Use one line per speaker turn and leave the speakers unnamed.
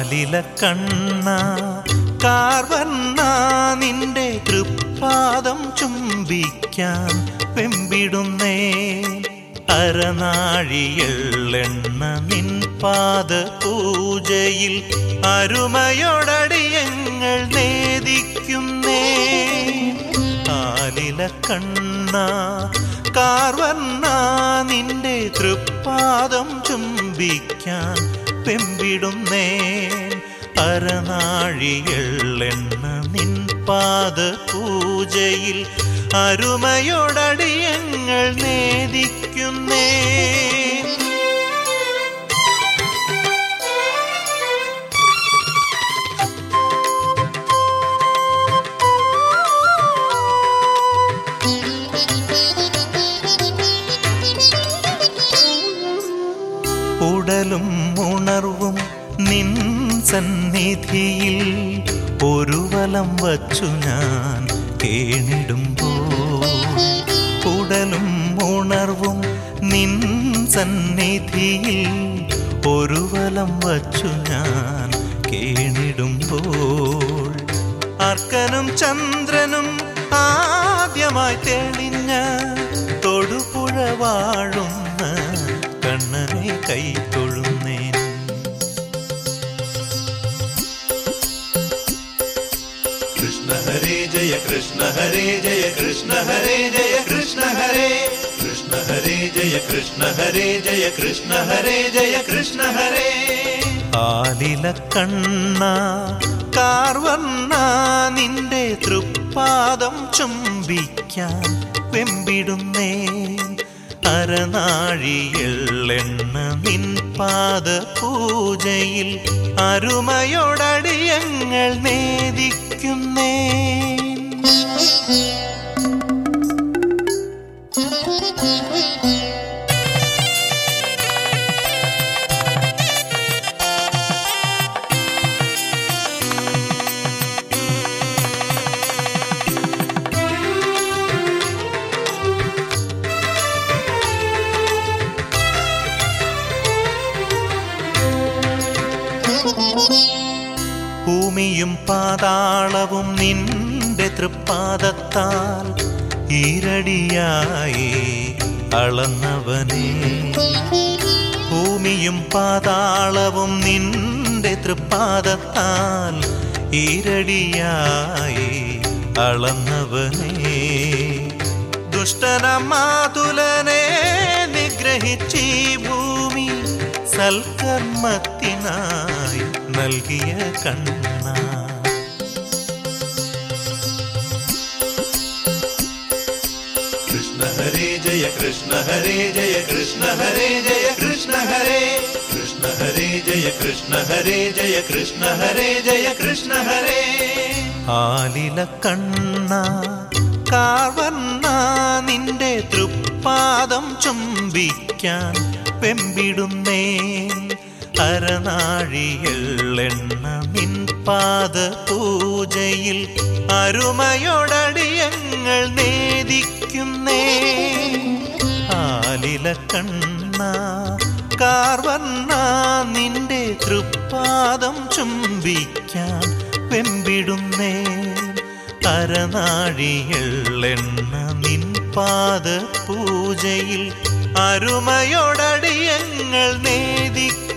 ആലില കണ്ണ കാർവണ്ണ നിന്റെ തൃപ്പാദം ചുംബിക്കാൻ വെമ്പിടുന്നേ അരനാഴിയെള്ളെണ്ണ നിൻ പാദ പൂജയിൽ അരുമയോടടിയങ്ങൾ നേദിക്കുന്നേ ആലില കണ്ണ കാർവണ്ണ നിന്റെ തൃപ്പാദം ചുംബിക്കാൻ പെമ്പിടുന്നേ അരനാഴിയെള്ളെണ്ണ നിൻ പാദ പൂജയിൽ അരുമയോടടിയങ്ങൾ നേദിക്കുന്നേ ഉടലും ഉണർവും നിൻ സന്നിധിയിൽ ഒരു വലം വച്ചു ഞാൻ കേണിടുമ്പോൾ ഉടലും ഉണർവും നിൻ സന്നിധിയിൽ ഒരു വലം വച്ചു ഞാൻ കേണിടുമ്പോൾ അർക്കനും ചന്ദ്രനും ആദ്യമായി തെളിഞ്ഞ തൊടുപുഴ വാഴുന്ന കണ്ണനെ കൈ തൊഴുന്നേൻ
കൃഷ്ണ ഹരേ ജയ കൃഷ്ണ ഹരേ ജയ കൃഷ്ണ ഹരേ ജയ കൃഷ്ണ ഹരേ കൃഷ്ണ ഹരേ ജയ കൃഷ്ണ ഹരേ ജയ കൃഷ്ണ ഹരേ ജയ കൃഷ്ണ ഹരേ
ആലില കണ്ണ കാർവണ്ണ നിന്റെ തൃപ്പാദം ചുംബിക്കാൻ വെമ്പിടുന്നേ അരനാഴിയെള്ളെണ്ണ നിൻ പാദ പൂജയിൽ അരുമയോടടിയങ്ങൾ നേദിക്കുന്നേ ഭൂമിയും പാതാളവും നിന്റെ തൃപ്പാദത്താൽ ഈരടിയായി അളന്നവനേ ഭൂമിയും പാതാളവും നിന്റെ തൃപ്പാദത്താൽ ഈരടിയായി അളന്നവനേ ദുഷ്ടനമാതുലനെ നിഗ്രഹിച്ചീ ഭൂമി സൽക്കർമ്മത്തിനായി നൽകിയ കണ്ണ
കൃഷ്ണ ഹരേ ജയ കൃഷ്ണ ഹരേ ജയ കൃഷ്ണ ഹരേ ജയ കൃഷ്ണ ഹരേ കൃഷ്ണ ഹരേ ജയ കൃഷ്ണ ഹരേ ജയ കൃഷ്ണ ഹരേ ജയ കൃഷ്ണ ഹരേ
ആലില കണ്ണ കാർവണ്ണ നിന്റെ തൃപ്പാദം ചുംബിക്കാൻ വെമ്പിടുന്നേ അരനാഴിയെള്ളെണ്ണ നിൻ പാദ പൂജയിൽ അരുമയോടടിയങ്ങൾ നേദിക്കുന്നേ ആലില കണ്ണ കാർവണ്ണ നിന്റെ തൃപ്പാദം ചുംബിക്കാൻ വെമ്പിടുന്നേ അരനാഴിയെള്ളെണ്ണ നിൻ പാദ പൂജയിൽ അരുമയോടടിയങ്ങൾ നേദിക്ക